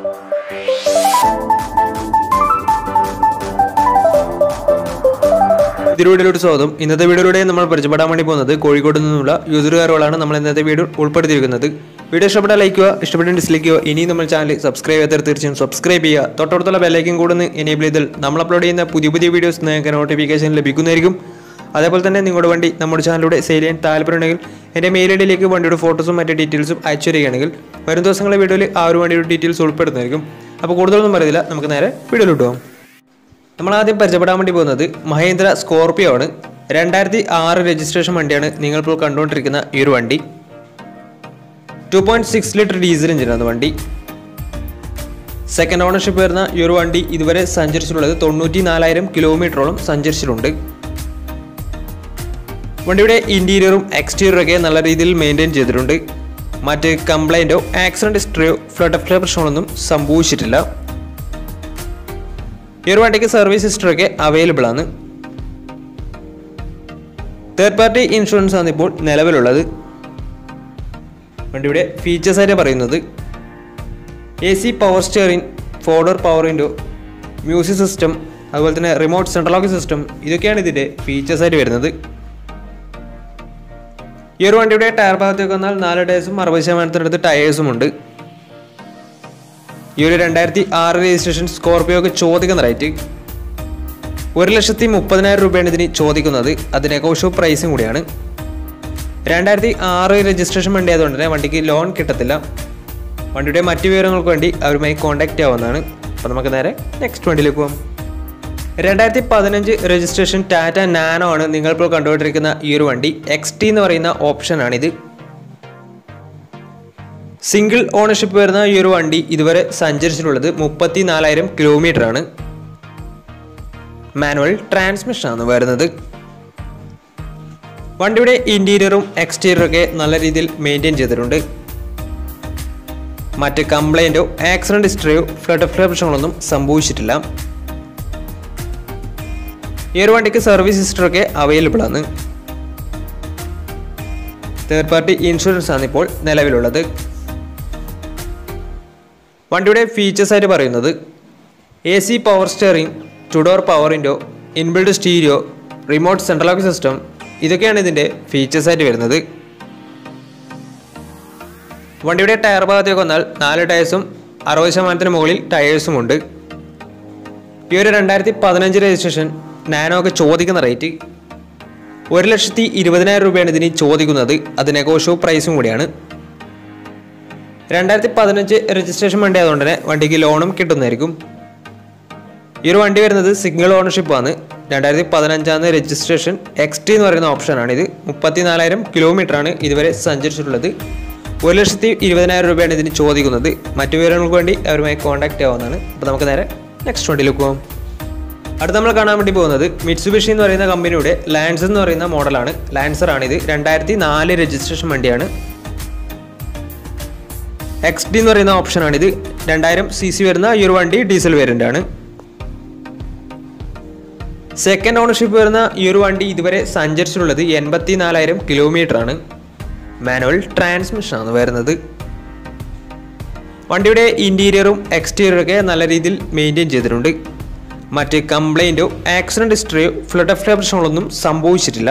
ഇതിലൂടെ സ്വാഗതം ഇന്നത്തെ വീഡിയോയിലൂടെ നമ്മൾ പരിചയപ്പെടാൻ വേണ്ടി പോകുന്നത് കോഴിക്കോട് നിന്നുള്ള യൂസർ കാറുകളാണ് നമ്മൾ ഇന്നത്തെ വീഡിയോ ഉൾപ്പെടുത്തിയിരിക്കുന്നത് വീഡിയോ ഇഷ്ടപ്പെട്ടാൽ ലൈക്ക് ചെയ്യുക ഇഷ്ടപ്പെട്ട ഡിസ്ലൈക്ക് ചെയ്യുക ഇനിയും നമ്മൾ ചാനൽ സബ്സ്ക്രൈബ് ചെയ്യാത്തവർ തീർച്ചയായും സബ്സ്ക്രൈബ് ചെയ്യുക തൊട്ടടുത്തുള്ള ബെല്ലൈക്കും കൂടെ ഒന്ന് എനേബിൾ ചെയ്താൽ നമ്മൾ അപ്ലോഡ് ചെയ്യുന്ന പുതിയ പുതിയ വീഡിയോസ് നിങ്ങൾക്ക് നോട്ടിഫിക്കേഷൻ ലഭിക്കുന്നതായിരിക്കും അതേപോലെ തന്നെ നിങ്ങളുടെ വണ്ടി നമ്മുടെ ചാനലിലൂടെ സെയിൽ ചെയ്യാൻ താല്പര്യമുണ്ടെങ്കിൽ എൻ്റെ മെയിൽ ഐ ഡിയിലേക്ക് വണ്ടിയുടെ ഫോട്ടോസും മറ്റു ഡീറ്റെയിൽസും അയച്ചു തരികയാണെങ്കിൽ വരും ദിവസങ്ങളിലെ വീഡിയോയിൽ ആ ഒരു വണ്ടിയുടെ ഡീറ്റെയിൽസ് ഉൾപ്പെടുന്നതായിരിക്കും അപ്പോൾ കൂടുതലൊന്നും പറയുന്നില്ല നമുക്ക് നേരെ വീഡിയോയിലോട്ട് പോകാം നമ്മൾ ആദ്യം പരിചയപ്പെടാൻ വേണ്ടി പോകുന്നത് മഹേന്ദ്ര സ്കോർപിയോ ആണ് രണ്ടായിരത്തി ആറ് രജിസ്ട്രേഷൻ വണ്ടിയാണ് നിങ്ങളിപ്പോൾ കണ്ടുകൊണ്ടിരിക്കുന്ന ഈ ഒരു വണ്ടി two point six litre diesel എഞ്ചിനാണ് വണ്ടി സെക്കൻഡ് ഓണർഷിപ്പ് വരുന്ന ഈ ഒരു വണ്ടി ഇതുവരെ സഞ്ചരിച്ചിട്ടുള്ളത് തൊണ്ണൂറ്റി നാലായിരം കിലോമീറ്ററോളം സഞ്ചരിച്ചിട്ടുണ്ട് വണ്ടിയുടെ ഇന്റീരിയറും എക്സ്റ്റീരിയറും ഒക്കെ നല്ല രീതിയിൽ മെയിൻറ്റെയിൻ ചെയ്തിട്ടുണ്ട് മറ്റ് കംപ്ലൈൻറ്റോ ആക്സിഡൻറ്റ് ഹിസ്റ്ററിയോ ഫ്ലഡ് ഫ്ലേ പ്രശ്നങ്ങളൊന്നും സംഭവിച്ചിട്ടില്ല ഈ ഒരു വണ്ടിക്ക് സർവീസ് ഹിസ്റ്ററൊക്കെ അവൈലബിൾ ആണ് തേർഡ് പാർട്ടി ഇൻഷുറൻസ് ആണ് ഇപ്പോൾ നിലവിലുള്ളത് വണ്ടിയുടെ ഫീച്ചേഴ്സ് ആയിട്ട് പറയുന്നത് A C power steering four door power window music system അതുപോലെ തന്നെ റിമോട്ട് സെൻട്രൽ ലോക്ക് സിസ്റ്റം ഇതൊക്കെയാണ് ഇതിൻ്റെ ഫീച്ചേഴ്സ് ആയിട്ട് വരുന്നത് ഈ ഒരു വണ്ടിയുടെ ടയർ ഭാഗത്തേക്ക് വന്നാൽ നാല് ടയേഴ്സും അറുപത് ശതമാനത്തിനടുത്ത് ടയേഴ്സും ഉണ്ട് ഈ ഒരു രണ്ടായിരത്തി ആറ് രജിസ്ട്രേഷൻ സ്കോർപിയോക്ക് ചോദിക്കുന്ന റേറ്റ് ഒരു ലക്ഷത്തി മുപ്പതിനായിരം രൂപയാണ് ഇതിന് ചോദിക്കുന്നത് അത് നെഗോഷ്യോ പ്രൈസും കൂടിയാണ് രണ്ടായിരത്തി ആറ് രജിസ്ട്രേഷൻ വണ്ടി ആയതുകൊണ്ട് തന്നെ വണ്ടിക്ക് ലോൺ കിട്ടത്തില്ല വണ്ടിയുടെ മറ്റു വിവരങ്ങൾക്ക് വേണ്ടി അവരുമായി കോൺടാക്റ്റ് ആവുന്നതാണ് അപ്പോൾ നമുക്ക് നേരെ നെക്സ്റ്റ് വണ്ടിയിലേക്ക് പോകാം രണ്ടായിരത്തി പതിനഞ്ച് രജിസ്ട്രേഷൻ ടാറ്റ നാനോ ആണ് നിങ്ങളിപ്പോൾ കണ്ടുകൊണ്ടിരിക്കുന്ന ഈ ഒരു വണ്ടി എക്സ് ടി എന്ന് പറയുന്ന ഓപ്ഷനാണിത് സിംഗിൾ ഓണർഷിപ്പ് വരുന്ന ഈ ഒരു വണ്ടി ഇതുവരെ സഞ്ചരിച്ചിട്ടുള്ളത് മുപ്പത്തി നാലായിരം കിലോമീറ്റർ ആണ് മാനുവൽ ട്രാൻസ്മിഷൻ ആണ് വരുന്നത് വണ്ടിയുടെ ഇന്റീരിയറും എക്സ്റ്റീരിയറും ഒക്കെ നല്ല രീതിയിൽ മെയിൻറ്റെയിൻ ചെയ്തിട്ടുണ്ട് മറ്റ് കംപ്ലൈൻറ്റോ ആക്സിഡൻറ്റ് ഹിസ്റ്ററിയോ ഫ്ലഡ് ഫ്ലേ പ്രശ്നങ്ങളൊന്നും സംഭവിച്ചിട്ടില്ല ഈ ഒരു വണ്ടിക്ക് സർവീസ് ഹിസ്റ്ററൊക്കെ അവൈലബിൾ ആണ് തേർഡ് പാർട്ടി ഇൻഷുറൻസ് ആണ് ഇപ്പോൾ നിലവിലുള്ളത് വണ്ടിയുടെ ഫീച്ചേഴ്സ് ആയിട്ട് പറയുന്നത് A C power steering two door power window inbuilt stereo remote central lock system ഇതൊക്കെയാണ് ഇതിൻ്റെ ഫീച്ചേഴ്സ് ആയിട്ട് വരുന്നത് വണ്ടിയുടെ ടയർ ഭാഗത്തേക്ക് വന്നാൽ നാല് ടയേഴ്സും അറുപത് ശതമാനത്തിന് മുകളിൽ ടയേഴ്സും ഉണ്ട് ഈ ഒരു രണ്ടായിരത്തി പതിനഞ്ച് രജിസ്ട്രേഷൻ നാനോ ഒക്കെ ചോദിക്കുന്ന റേറ്റ് ഒരു ലക്ഷത്തി ഇരുപതിനായിരം രൂപയാണ് ഇതിന് ചോദിക്കുന്നത് അത് നെഗോഷ്യോ പ്രൈസും കൂടിയാണ് രണ്ടായിരത്തി പതിനഞ്ച് രജിസ്ട്രേഷൻ വണ്ടി ആയതുകൊണ്ട് തന്നെ വണ്ടിക്ക് ലോണും കിട്ടുന്നതായിരിക്കും ഈ ഒരു വണ്ടി വരുന്നത് സിംഗിൾ ഓണർഷിപ്പ് ആണ് രണ്ടായിരത്തി പതിനഞ്ചാം രജിസ്ട്രേഷൻ എക്സ് ടി എന്ന് പറയുന്ന ഓപ്ഷനാണ് ഇത് മുപ്പത്തി നാലായിരം കിലോമീറ്റർ ആണ് ഇതുവരെ സഞ്ചരിച്ചിട്ടുള്ളത് ഒരു ലക്ഷത്തി ഇരുപതിനായിരം രൂപയാണ് ഇതിന് ചോദിക്കുന്നത് മറ്റു വിവരങ്ങൾക്ക് വേണ്ടി അവരുമായി കോൺടാക്റ്റ് ആവുന്നതാണ് അപ്പോൾ നമുക്ക് നേരെ നെക്സ്റ്റ് വണ്ടിയിലേക്ക് പോകാം അടുത്ത് നമ്മൾ കാണാൻ വേണ്ടി പോകുന്നത് മിറ്റ്സുബിഷി എന്ന് പറയുന്ന കമ്പനിയുടെ ലാൻസർ എന്ന് പറയുന്ന മോഡലാണ് ലാൻസർ ആണ് ഇത് രണ്ടായിരത്തി നാല് രജിസ്ട്രേഷൻ വണ്ടിയാണ് എക്സ് ഡി എന്ന് പറയുന്ന ഓപ്ഷനാണിത് രണ്ടായിരം സി സി വരുന്ന ഈ ഒരു വണ്ടി ഡീസൽ വേരിയൻ്റ് ആണ് സെക്കൻഡ് ഓണർഷിപ്പ് വരുന്ന ഈ ഒരു വണ്ടി ഇതുവരെ സഞ്ചരിച്ചിട്ടുള്ളത് എൺപത്തി നാലായിരം കിലോമീറ്റർ ആണ് മാനുവൽ ട്രാൻസ്മിഷൻ ആണ് വരുന്നത് വണ്ടിയുടെ ഇൻറ്റീരിയറും എക്സ്റ്റീരിയറും ഒക്കെ നല്ല രീതിയിൽ മെയിൻറ്റെയിൻ ചെയ്തിട്ടുണ്ട് മറ്റ് കംപ്ലൈൻറ്റോ ആക്സിഡൻറ്റ് ഹിസ്റ്ററിയോ ഫ്ലഡ് ഓഫ് പ്രശ്നങ്ങളൊന്നും സംഭവിച്ചിട്ടില്ല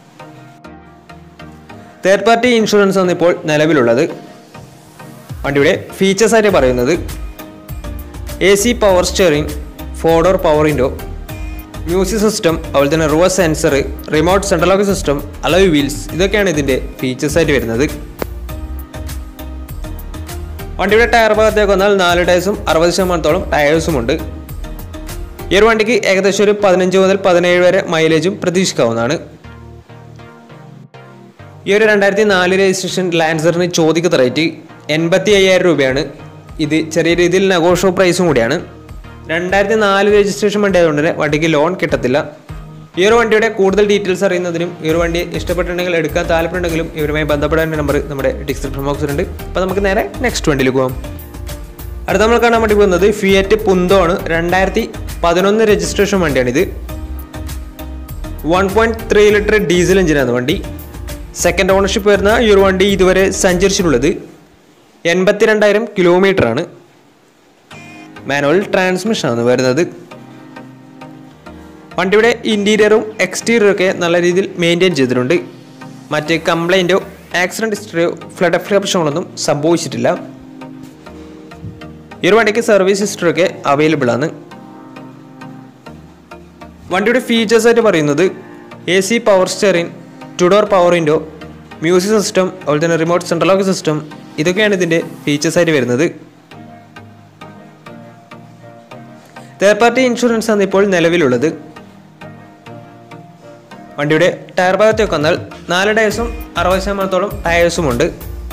തേർഡ് പാർട്ടി ഇൻഷുറൻസ് ആണ് ഇപ്പോൾ നിലവിലുള്ളത് വണ്ടിയുടെ ഫീച്ചേഴ്സ് ആയിട്ട് പറയുന്നത് A C power steering four door power window music system അതുപോലെ തന്നെ reverse sensor remote central lock system alloy wheels ഇതൊക്കെയാണ് ഇതിൻ്റെ ഫീച്ചേഴ്സ് ആയിട്ട് വരുന്നത് വണ്ടിയുടെ ടയർ ഭാഗത്തേക്ക് വന്നാൽ നാല് ടയേഴ്സും അറുപത് ശതമാനത്തോളം ടയേഴ്സും ഉണ്ട് ഈ ഒരു വണ്ടിക്ക് ഏകദേശം ഒരു പതിനഞ്ച് മുതൽ പതിനേഴ് വരെ മൈലേജും പ്രതീക്ഷിക്കാവുന്നതാണ് ഈ ഒരു രണ്ടായിരത്തി നാല് രജിസ്ട്രേഷൻ ലാൻസറിന് ചോദിക്കുന്ന റേറ്റ് എൺപത്തി അയ്യായിരം രൂപയാണ് ഇത് ചെറിയ രീതിയിൽ നെഗോഷ്യോ പ്രൈസും കൂടിയാണ് രണ്ടായിരത്തി നാല് രജിസ്ട്രേഷൻ വണ്ടി ആയതുകൊണ്ട് തന്നെ വണ്ടിക്ക് ലോൺ കിട്ടത്തില്ല ഈ ഒരു വണ്ടിയുടെ കൂടുതൽ ഡീറ്റെയിൽസ് അറിയുന്നതിനും ഈ ഒരു വണ്ടി ഇഷ്ടപ്പെട്ടിട്ടുണ്ടെങ്കിൽ എടുക്കാൻ താല്പര്യമുണ്ടെങ്കിലും ഇവരുമായി ബന്ധപ്പെടാൻ നമ്പർ നമ്മുടെ ഡിസ്ക്രിപ്ഷൻ ബോക്സിലുണ്ട് അപ്പോൾ നമുക്ക് നേരെ നെക്സ്റ്റ് വണ്ടിയിൽ പോകാം അടുത്ത നമ്മൾ കാണാൻ വേണ്ടി പോകുന്നത് ഫിയറ്റ് പുന്തോ ആണ് രണ്ടായിരത്തി പതിനൊന്ന് രജിസ്ട്രേഷൻ വണ്ടിയാണിത് one point three litre diesel എഞ്ചിനാണ് വണ്ടി സെക്കൻഡ് ഓണർഷിപ്പ് വരുന്ന ഈ ഒരു വണ്ടി ഇതുവരെ സഞ്ചരിച്ചിട്ടുള്ളത് എൺപത്തിരണ്ടായിരം കിലോമീറ്റർ ആണ് മാനുവൽ ട്രാൻസ്മിഷനാണ് വരുന്നത് വണ്ടിയുടെ ഇൻറ്റീരിയറും എക്സ്റ്റീരിയറും ഒക്കെ നല്ല രീതിയിൽ മെയിൻറ്റെയിൻ ചെയ്തിട്ടുണ്ട് മറ്റ് കംപ്ലൈൻറ്റോ ആക്സിഡൻറ്റ് ഹിസ്റ്ററിയോ ഫ്ലഡ് പ്രശ്നങ്ങളൊന്നും സംഭവിച്ചിട്ടില്ല ഈ ഒരു വണ്ടിക്ക് സർവീസ് ഹിസ്റ്ററി ഒക്കെ അവൈലബിൾ ആണ് വണ്ടിയുടെ ഫീച്ചേഴ്സ് ആയിട്ട് പറയുന്നത് A C power steering two door power window music system അതുപോലെ തന്നെ റിമോട്ട് സെൻട്രൽ ലോക്ക് സിസ്റ്റം ഇതൊക്കെയാണ് ഇതിൻ്റെ ഫീച്ചേഴ്സ് ആയിട്ട് വരുന്നത് തേർഡ് പാർട്ടി ഇൻഷുറൻസ് ആണ് ഇപ്പോൾ നിലവിലുള്ളത് വണ്ടിയുടെ ടയർ ഭാഗത്തേക്ക് വന്നാൽ നാല് ടയേഴ്സും അറുപത് ശതമാനത്തോളം ടയേഴ്സും ഉണ്ട്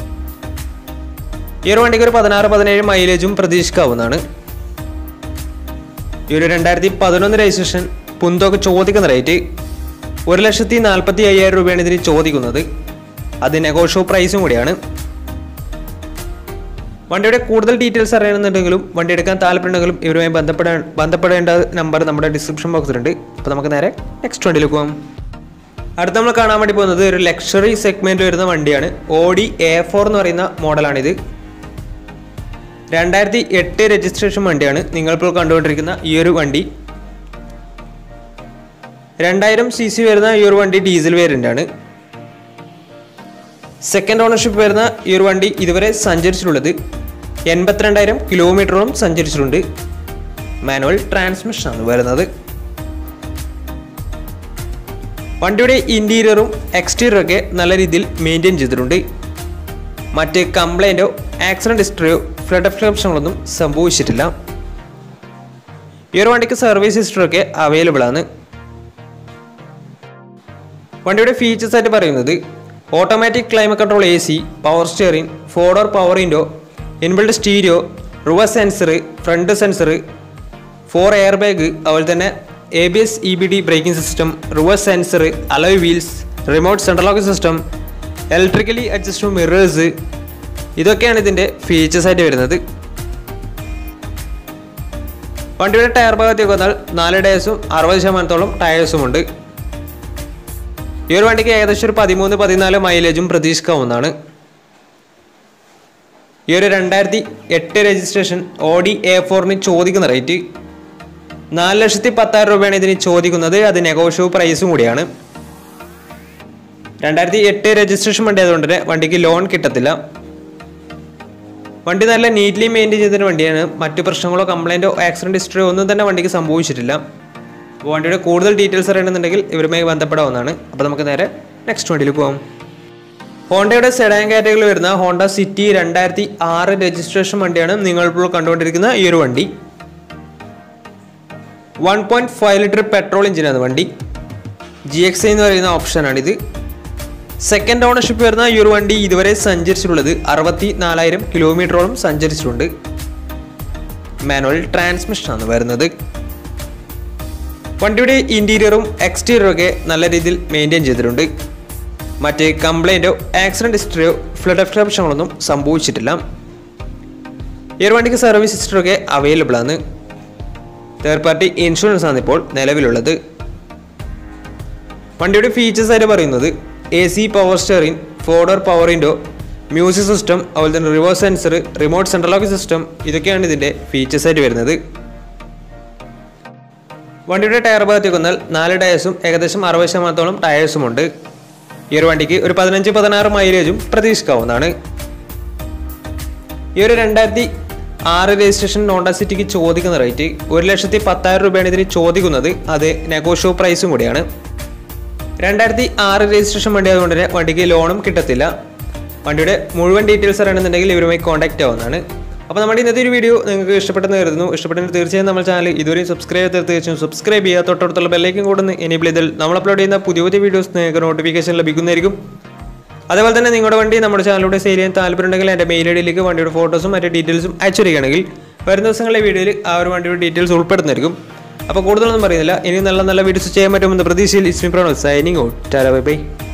ഈ ഒരു വണ്ടിക്ക് ഒരു പതിനാറ് പതിനേഴ് മൈലേജും പ്രതീക്ഷിക്കാവുന്നതാണ് ഈ ഒരു രണ്ടായിരത്തി പതിനൊന്ന് രജിസ്ട്രേഷൻ പുന്തൊക്കെ ചോദിക്കുന്ന റേറ്റ് ഒരു ലക്ഷത്തി നാൽപ്പത്തി അയ്യായിരം രൂപയാണ് ഇതിന് ചോദിക്കുന്നത് അത് നെഗോഷ്യോ പ്രൈസും കൂടിയാണ് വണ്ടിയുടെ കൂടുതൽ ഡീറ്റെയിൽസ് അറിയണമെന്നുണ്ടെങ്കിലും വണ്ടി എടുക്കാൻ താല്പര്യമുണ്ടെങ്കിലും ഇവരുമായി ബന്ധപ്പെടാൻ ബന്ധപ്പെടേണ്ട നമ്പർ നമ്മുടെ ഡിസ്ക്രിപ്ഷൻ ബോക്സിലുണ്ട് അപ്പോൾ നമുക്ക് നേരെ നെക്സ്റ്റ് വണ്ടിയിലേക്ക് പോകാം അടുത്ത നമ്മൾ കാണാൻ വേണ്ടി പോകുന്നത് ഒരു ലക്ഷറി സെഗ്മെൻറ്റ് വരുന്ന വണ്ടിയാണ് ഓഡി എ ഫോർ എന്ന് പറയുന്ന മോഡലാണിത് രണ്ടായിരത്തി എട്ട് രജിസ്ട്രേഷൻ വണ്ടിയാണ് നിങ്ങളിപ്പോൾ കണ്ടുകൊണ്ടിരിക്കുന്ന ഈ ഒരു വണ്ടി രണ്ടായിരം സി സി വരുന്ന ഈ ഒരു വണ്ടി ഡീസൽ വേരിയൻ്റ് ആണ് സെക്കൻഡ് ഓണർഷിപ്പ് വരുന്ന ഈ ഒരു വണ്ടി ഇതുവരെ സഞ്ചരിച്ചിട്ടുള്ളത് എൺപത്തിരണ്ടായിരം കിലോമീറ്ററോളം സഞ്ചരിച്ചിട്ടുണ്ട് മാനുവൽ ട്രാൻസ്മിഷനാണ് വരുന്നത് വണ്ടിയുടെ ഇൻറ്റീരിയറും എക്സ്റ്റീരിയറും ഒക്കെ നല്ല രീതിയിൽ മെയിൻറ്റെയിൻ ചെയ്തിട്ടുണ്ട് മറ്റ് കംപ്ലൈൻറ്റോ ആക്സിഡൻറ്റ് ഹിസ്റ്ററിയോ ഫ്ലഡ് പ്രശ്നങ്ങളൊന്നും സംഭവിച്ചിട്ടില്ല ഈ ഒരു വണ്ടിക്ക് സർവീസ് ഹിസ്റ്ററി ഒക്കെ അവൈലബിൾ ആണ് വണ്ടിയുടെ ഫീച്ചേഴ്സ് ആയിട്ട് പറയുന്നത് automatic climate control A C power steering four door power window inbuilt stereo reverse sensor front sensor four air bag അതുപോലെ തന്നെ A B S E B D braking system reverse sensor alloy wheels remote central lock system electrically adjustable mirrors ഇതൊക്കെയാണ് ഇതിൻ്റെ features ആയിട്ട് വരുന്നത് വണ്ടിയുടെ tyre ഭാഗത്തേക്ക് വന്നാൽ നാല് ടയേഴ്സും അറുപത് ശതമാനത്തോളം ടയേഴ്സും ഉണ്ട് ഈ ഒരു വണ്ടിക്ക് ഏകദേശം ഒരു പതിമൂന്ന് പതിനാല് മൈലേജും പ്രതീക്ഷിക്കാവുന്നതാണ് ഈ ഒരു രണ്ടായിരത്തി എട്ട് രജിസ്ട്രേഷൻ ഓഡി എ ഫോറിന് ചോദിക്കുന്ന റേറ്റ് നാല് ലക്ഷത്തി പത്തായിരം രൂപയാണ് ഇതിന് ചോദിക്കുന്നത് അത് നെഗോഷ്യോ പ്രൈസും കൂടിയാണ് രണ്ടായിരത്തി എട്ട് രജിസ്ട്രേഷൻ വണ്ടി ആയതുകൊണ്ട് തന്നെ വണ്ടിക്ക് ലോൺ കിട്ടത്തില്ല വണ്ടി നല്ല നീറ്റ്ലി മെയിൻറ്റെയിൻ ചെയ്തൊരു വണ്ടിയാണ് മറ്റു പ്രശ്നങ്ങളോ കംപ്ലൈൻറ്റോ ആക്സിഡൻറ്റ് ഹിസ്റ്ററിയോ ഒന്നും തന്നെ വണ്ടിക്ക് സംഭവിച്ചിട്ടില്ല അപ്പോൾ വണ്ടിയുടെ കൂടുതൽ ഡീറ്റെയിൽസ് അറിയണമെന്നുണ്ടെങ്കിൽ ഇവരുമായി ബന്ധപ്പെടാവുന്നതാണ് അപ്പോൾ നമുക്ക് നേരെ നെക്സ്റ്റ് വണ്ടിയിൽ പോകാം ഹോണ്ടയുടെ സെഡാൻ കാറ്റഗറിയിൽ വരുന്ന ഹോണ്ട സിറ്റി രണ്ടായിരത്തി ആറ് രജിസ്ട്രേഷൻ വണ്ടിയാണ് നിങ്ങൾ ഇപ്പോൾ കണ്ടുകൊണ്ടിരിക്കുന്ന ഈ ഒരു വണ്ടി one point five litre petrol എഞ്ചിനാണ് വണ്ടി ജി എക്സ് ഐ എന്ന് പറയുന്ന ഓപ്ഷനാണിത് സെക്കൻഡ് ഓണർഷിപ്പ് വരുന്ന ഈ ഒരു വണ്ടി ഇതുവരെ സഞ്ചരിച്ചിട്ടുള്ളത് അറുപത്തി നാലായിരം കിലോമീറ്ററോളം സഞ്ചരിച്ചിട്ടുണ്ട് മാനുവൽ ട്രാൻസ്മിഷനാണ് വരുന്നത് വണ്ടിയുടെ ഇൻറ്റീരിയറും എക്സ്റ്റീരിയറും ഒക്കെ നല്ല രീതിയിൽ മെയിൻറ്റെയിൻ ചെയ്തിട്ടുണ്ട് മറ്റ് കംപ്ലൈൻറ്റോ ആക്സിഡൻറ്റ് ഹിസ്റ്ററിയോ ഫ്ലഡ് പ്രശ്നങ്ങളൊന്നും സംഭവിച്ചിട്ടില്ല ഈ ഒരു വണ്ടിക്ക് സർവീസ് ഹിസ്റ്ററി ഒക്കെ അവൈലബിൾ ആണ് തേർഡ് പാർട്ടി ഇൻഷുറൻസ് ആണ് ഇപ്പോൾ നിലവിലുള്ളത് വണ്ടിയുടെ ഫീച്ചേഴ്സ് ആയിട്ട് പറയുന്നത് A C power steering four door power window music system അതുപോലെ തന്നെ reverse sensor remote central lock system ഇതൊക്കെയാണ് ഇതിൻ്റെ ഫീച്ചേഴ്സ് ആയിട്ട് വരുന്നത് വണ്ടിയുടെ ടയർ ഭാഗത്തേക്ക് വന്നാൽ നാല് ടയേഴ്സും ഏകദേശം അറുപത് ശതമാനത്തോളം ടയേഴ്സും ഉണ്ട് ഈ ഒരു വണ്ടിക്ക് ഒരു പതിനഞ്ച് പതിനാറ് മൈലേജും പ്രതീക്ഷിക്കാവുന്നതാണ് ഈ ഒരു രണ്ടായിരത്തി ആറ് രജിസ്ട്രേഷൻ ഹോണ്ട സിറ്റിക്ക് ചോദിക്കുന്ന റേറ്റ് ഒരു ലക്ഷത്തി പത്തായിരം രൂപയാണ് ഇതിന് ചോദിക്കുന്നത് അത് നെഗോഷ്യോ പ്രൈസും കൂടിയാണ് രണ്ടായിരത്തി ആറ് രജിസ്ട്രേഷൻ വണ്ടി ആയതുകൊണ്ട് തന്നെ വണ്ടിക്ക് ലോണും കിട്ടത്തില്ല വണ്ടിയുടെ മുഴുവൻ ഡീറ്റെയിൽസ് അറിയണമെന്നുണ്ടെങ്കിൽ ഇവരുമായി കോൺടാക്റ്റ് ആവുന്നതാണ് അപ്പോൾ നമ്മുടെ ഇന്നത്തെ ഒരു വീഡിയോ നിങ്ങൾക്ക് ഇഷ്ടപ്പെട്ടെന്ന് കരുതുന്നു ഇഷ്ടപ്പെട്ടെങ്കിൽ തീർച്ചയായും നമ്മുടെ ചാനൽ ഇതുവരെയും സബ്സ്ക്രൈബ് ചെയ്ത് തീർച്ചയായും സബ്സ്ക്രൈബ് ചെയ്യുക തൊട്ടടുത്തുള്ള ബെല്ലേക്കും കൂടെ എനേബിൾ ചെയ്താൽ നമ്മൾ അപ്ലോഡ് ചെയ്യുന്ന പുതിയ പുതിയ വീഡിയോസ് നിങ്ങൾക്ക് നോട്ടിഫിക്കേഷൻ ലഭിക്കുന്നതായിരിക്കും അതേപോലെ തന്നെ നിങ്ങളുടെ വണ്ടി നമ്മുടെ ചാനലിലൂടെ സെയിൽ ചെയ്യാൻ താല്പര്യമുണ്ടെങ്കിൽ എൻ്റെ മെയിൽ ഐ ഡിയിലേക്ക് വണ്ടിയുടെ ഫോട്ടോസും മറ്റു ഡീറ്റെയിൽസും അയച്ചു തരികയാണെങ്കിൽ വരുന്ന ദിവസങ്ങളിലെ വീഡിയോയിൽ ആ ഒരു വണ്ടിയുടെ ഡീറ്റെയിൽസ് ഉൾപ്പെടുന്നതായിരിക്കും അപ്പോൾ കൂടുതലൊന്നും പറയുന്നില്ല ഇനി നല്ല നല്ല വീഡിയോസ് ചെയ്യാൻ പറ്റുമെന്ന് പ്രതീക്ഷയിൽ ഇസ്മി പ്രണോ സൈനിങ് ഔട്ട് ടാല ബൈ ബൈ